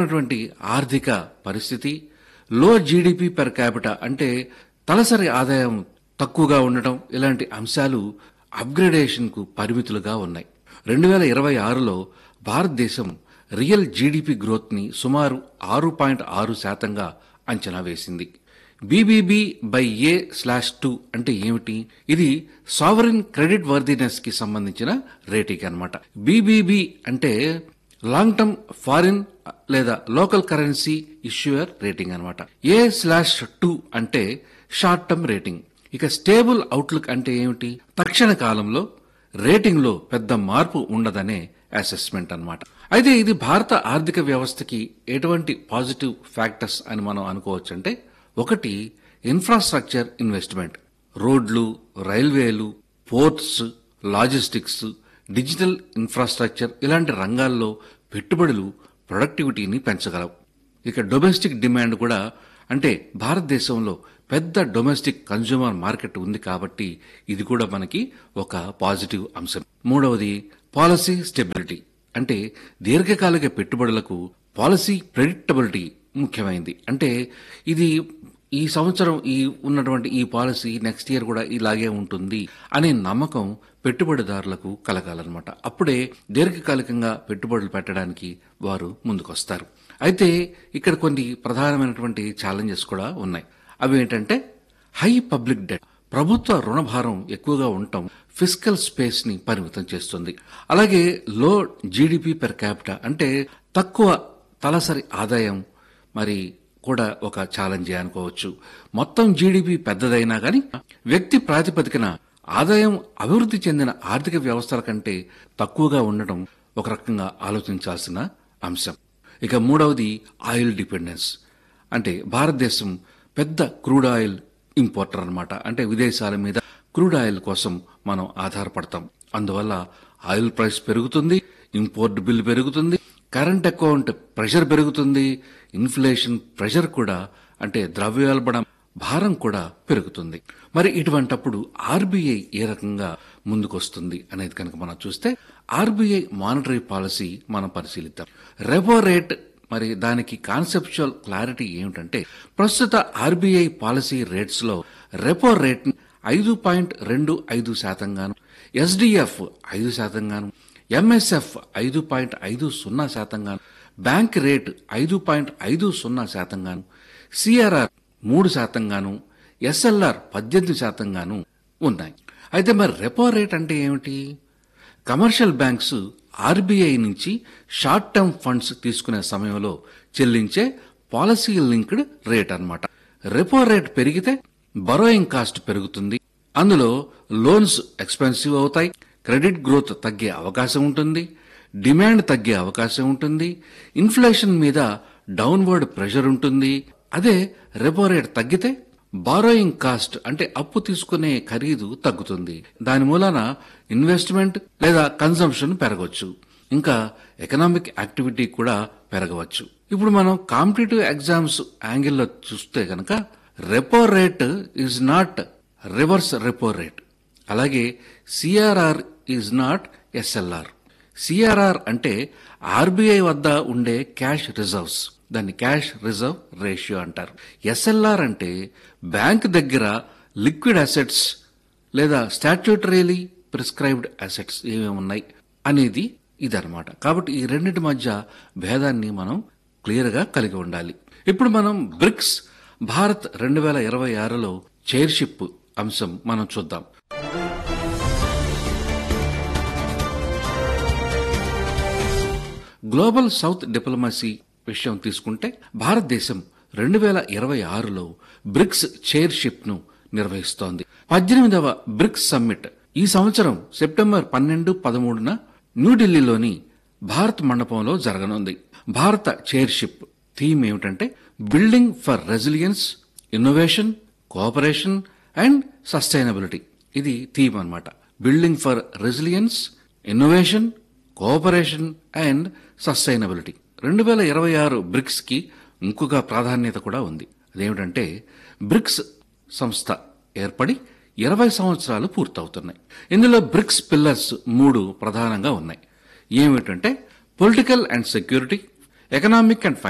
ప్రధానమైనటువంటి ఆర్థిక పరిస్థితి లో జీడిపి పెర్ క్యాపిటా అంటే తలసరి ఆదాయం తక్కువగా ఉండటం ఇలాంటి అంశాలు అప్గ్రేడేషన్ కు పరిమితులుగా ఉన్నాయి రెండు వేల ఇరవై ఆరులో భారతదేశం రియల్ జీడిపి గ్రోత్ ని సుమారు ఆరు పాయింట్ ఆరు శాతంగా అంచనా వేసింది BBB by A slash two అంటే ఏమిటి ఇది సావరిన్ క్రెడిట్ వర్దినెస్ కి సంబంధించిన రేటింగ్ అన్నమాట బీబీబీ అంటే లాంగ్ టర్మ్ ఫారిన్ లేదా లోకల్ కరెన్సీ ఇష్యూయర్ రేటింగ్ అన్నమాట ఏ స్లాష్ టూ అంటే షార్ట్ టర్మ్ రేటింగ్ ఇక స్టేబుల్ అవుట్లుక్ అంటే ఏమిటి తక్షణ కాలంలో రేటింగ్ లో పెద్ద మార్పు ఉండదనే అసెస్మెంట్ అన్నమాట అయితే ఇది భారత ఆర్థిక వ్యవస్థకి ఎటువంటి పాజిటివ్ ఫ్యాక్టర్స్ అని మనం అనుకోవచ్చు అంటే ఒకటి ఇన్ఫ్రాస్ట్రక్చర్ ఇన్వెస్ట్మెంట్ రోడ్లు రైల్వేలు పోర్ట్స్ లాజిస్టిక్స్ డిజిటల్ ఇన్ఫ్రాస్ట్రక్చర్ ఇలాంటి రంగాల్లో పెట్టుబడులు ప్రొడక్టివిటీని పెంచగలవు ఇక డొమెస్టిక్ డిమాండ్ కూడా అంటే భారతదేశంలో పెద్ద డొమెస్టిక్ కన్జ్యూమర్ మార్కెట్ ఉంది కాబట్టి ఇది కూడా మనకి ఒక పాజిటివ్ అంశం మూడవది పాలసీ స్టెబిలిటీ అంటే దీర్ఘకాలిక పెట్టుబడులకు పాలసీ ప్రెడిక్టబిలిటీ ముఖ్యమైంది అంటే ఇది ఈ సంవత్సరం ఈ ఉన్నటువంటి ఈ పాలసీ నెక్స్ట్ ఇయర్ కూడా ఇలాగే ఉంటుంది అనే నమ్మకం పెట్టుబడిదారులకు కలగాలన్నమాట అప్పుడే దీర్ఘకాలికంగా పెట్టుబడులు పెట్టడానికి వారు ముందుకొస్తారు అయితే ఇక్కడ కొన్ని ప్రధానమైనటువంటి ఛాలెంజెస్ కూడా ఉన్నాయి అవి ఏంటంటే హై పబ్లిక్ డెట్ ప్రభుత్వ రుణభారం ఎక్కువగా ఉండటం ఫిజికల్ స్పేస్ ని పరిమితం చేస్తుంది అలాగే లో జీడిపి పెర్ క్యాపిటా అంటే తక్కువ తలసరి ఆదాయం మరి కూడా ఒక ఛాలెంజే అనుకోవచ్చు మొత్తం జీడిపి పెద్దదైనా గాని వ్యక్తి ప్రాతిపదికన ఆదాయం అభివృద్ధి చెందిన ఆర్థిక వ్యవస్థల కంటే తక్కువగా ఉండటం ఒక రకంగా ఆలోచించాల్సిన అంశం ఇక మూడవది ఆయిల్ డిపెండెన్స్ అంటే భారతదేశం పెద్ద క్రూడ్ ఆయిల్ ఇంపోర్టర్ అన్నమాట అంటే విదేశాల మీద క్రూడ్ ఆయిల్ కోసం మనం ఆధారపడతాం అందువల్ల ఆయిల్ ప్రైస్ పెరుగుతుంది ఇంపోర్ట్ బిల్ పెరుగుతుంది కరెంట్ అకౌంట్ ప్రెషర్ పెరుగుతుంది ఇన్ఫ్లేషన్ ప్రెషర్ కూడా అంటే ద్రవ్యోల్బణం భారం కూడా పెరుగుతుంది మరి ఇటువంటప్పుడు ఆర్బీఐ ఏ రకంగా ముందుకొస్తుంది అనేది కనుక మనం చూస్తే ఆర్బీఐ మానిటరీ పాలసీ మనం పరిశీలిద్దాం రెపో రేట్ మరి దానికి కాన్సెప్చువల్ క్లారిటీ ఏమిటంటే ప్రస్తుత ఆర్బీఐ పాలసీ రేట్స్ లో రెపో రేట్ ఐదు పాయింట్ రెండు ఐదు శాతంగాను ఎస్డిఎఫ్ ఐదు శాతంగాను ఎంఎస్ఎఫ్ ఐదు పాయింట్ ఐదు సున్నా శాతంగాను బ్యాంక్ రేట్ ఐదు పాయింట్ ఐదు సున్నా శాతంగాను సిఆర్ఆర్ మూడు శాతంగాను ఎస్ఎల్ఆర్ పద్దెనిమిది శాతంగాను ఉన్నాయి అయితే మరి రెపో రేట్ అంటే ఏమిటి కమర్షియల్ బ్యాంక్స్ ఆర్బీఐ నుంచి షార్ట్ టర్మ్ ఫండ్స్ తీసుకునే సమయంలో చెల్లించే పాలసీ లింక్డ్ రేట్ అన్నమాట రెపో రేట్ పెరిగితే బరోయింగ్ కాస్ట్ పెరుగుతుంది అందులో లోన్స్ ఎక్స్పెన్సివ్ అవుతాయి క్రెడిట్ గ్రోత్ తగ్గే అవకాశం ఉంటుంది డిమాండ్ తగ్గే అవకాశం ఉంటుంది ఇన్ఫ్లేషన్ మీద డౌన్వర్డ్ ప్రెషర్ ఉంటుంది అదే రెపో రేట్ తగ్గితే బారోయింగ్ కాస్ట్ అంటే అప్పు తీసుకునే ఖరీదు తగ్గుతుంది దాని మూలాన ఇన్వెస్ట్మెంట్ లేదా కన్సంప్షన్ పెరగవచ్చు ఇంకా ఎకనామిక్ యాక్టివిటీ కూడా పెరగవచ్చు ఇప్పుడు మనం కాంపిటేటివ్ ఎగ్జామ్స్ యాంగిల్లో చూస్తే గనక repo rate is not reverse repo rate అలాగే CRR is not SLR CRR అంటే ఆర్బీఐ వద్ద ఉండే క్యాష్ రిజర్వ్స్ దాన్ని క్యాష్ రిజర్వ్ రేషియో అంటారు ఎస్ఎల్ఆర్ అంటే బ్యాంక్ దగ్గర లిక్విడ్ అసెట్స్ లేదా స్టాట్యూటరీలీ ప్రిస్క్రైబ్డ్ అసెట్స్ ఏమేమి ఉన్నాయి అనేది ఇదనమాట కాబట్టి ఈ రెండింటి మధ్య భేదాన్ని మనం క్లియర్గా కలిగి ఉండాలి ఇప్పుడు మనం బ్రిక్స్ భారత్ రెండు వేల ఇరవై ఆరులో చైర్షిప్ అంశం మనం చూద్దాం గ్లోబల్ సౌత్ డిప్లొమసీ విషయం తీసుకుంటే భారతదేశం రెండు వేల ఇరవై ఆరులో బ్రిక్స్ చైర్షిప్ ను నిర్వహిస్తోంది పద్దెనిమిదవ బ్రిక్స్ సమ్మిట్ ఈ సంవత్సరం సెప్టెంబర్ పన్నెండు పదమూడున న్యూఢిల్లీలోని భారత్ మండపంలో జరగనుంది భారత చైర్షిప్ థీమ్ ఏమిటంటే building for resilience innovation cooperation and sustainability ఇది థీమ్ అన్నమాట building for resilience innovation cooperation and sustainability రెండు వేల ఇరవై ఆరు బ్రిక్స్ కి ఇంకొక ప్రాధాన్యత కూడా ఉంది అదేమిటంటే బ్రిక్స్ సంస్థ ఏర్పడి ఇరవై సంవత్సరాలు పూర్తవుతున్నాయి ఇందులో బ్రిక్స్ పిల్లర్స్ మూడు ప్రధానంగా ఉన్నాయి ఏమిటంటే political and security economic and